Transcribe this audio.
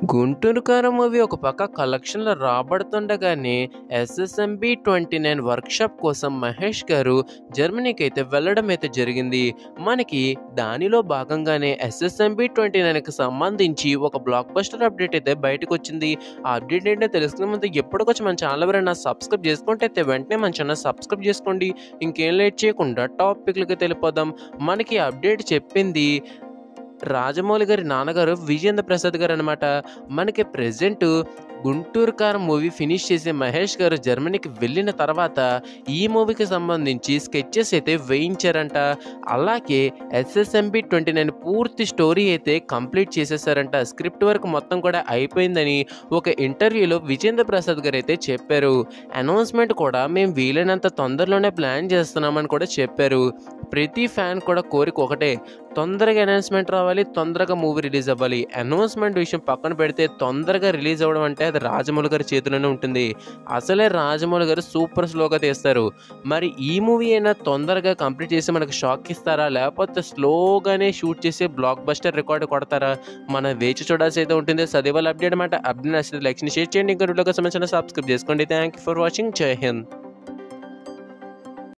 గుంటూరు కారం మూవీ ఒక పక్క కలెక్షన్లు రాబడుతుండగానే ఎస్ఎస్ఎంబి ట్వంటీ నైన్ వర్క్షాప్ కోసం మహేష్ గారు జర్మనీకి అయితే వెళ్ళడం అయితే జరిగింది మనకి దానిలో భాగంగానే ఎస్ఎస్ఎంబి ట్వంటీ నైన్కి సంబంధించి ఒక బ్లాక్ బస్టర్ అప్డేట్ అయితే బయటకు వచ్చింది ఆ అప్డేట్ ఏంటో తెలుసుకునే ముందు ఎప్పటికొచ్చి మన ఛానల్ ఎవరైనా సబ్స్క్రైబ్ చేసుకుంటే అయితే వెంటనే మన ఛానల్ సబ్స్క్రైబ్ చేసుకోండి ఇంకేం లేట్ చేయకుండా టాపిక్లకి తెలిపోదాం మనకి అప్డేట్ చెప్పింది రాజమౌళి గారి నాన్నగారు విజేంద్ర ప్రసాద్ గారు అనమాట మనకి ప్రజెంట్ గుంటూరు కారం మూవీ ఫినిష్ చేసి మహేష్ గారు జర్మనీకి వెళ్ళిన తర్వాత ఈ మూవీకి సంబంధించి స్కెచెస్ అయితే వేయించారంట అలాగే ఎస్ఎస్ఎంబి ట్వంటీ నైన్ పూర్తి స్టోరీ అయితే కంప్లీట్ చేసేసారంట స్క్రిప్ట్ వర్క్ మొత్తం కూడా అయిపోయిందని ఒక ఇంటర్వ్యూలో విజేంద్ర ప్రసాద్ గారు అయితే చెప్పారు అనౌన్స్మెంట్ కూడా మేము వీలైనంత తొందరలోనే ప్లాన్ చేస్తున్నామని కూడా చెప్పారు ప్రతి ఫ్యాన్ కూడా కోరిక ఒకటే తొందరగా అనౌన్స్మెంట్ రావాలి తొందరగా మూవీ రిలీజ్ అవ్వాలి అనౌన్స్మెంట్ విషయం పక్కన పెడితే తొందరగా రిలీజ్ అవ్వడం అంటే అది రాజమౌళి గారి చేతిలోనే ఉంటుంది అసలే రాజమౌళి గారు సూపర్ స్లోగా తీస్తారు మరి ఈ మూవీ అయినా తొందరగా కంప్లీట్ చేసి మనకు షాక్ ఇస్తారా లేకపోతే స్లోగానే షూట్ చేసి బ్లాక్ బస్టర్ రికార్డు కొడతారా మనం వేచి చూడాల్సి అయితే ఉంటుంది సదేవాళ్ళు అప్డేట్ అనమాట అప్డేట్ నచ్చితే లైక్ షేర్ చేయండి ఇంకా వీడియోకి సంబంధించిన సబ్స్క్రైబ్ చేసుకోండి థ్యాంక్ యూ ఫర్ వాచింగ్ జై హింద్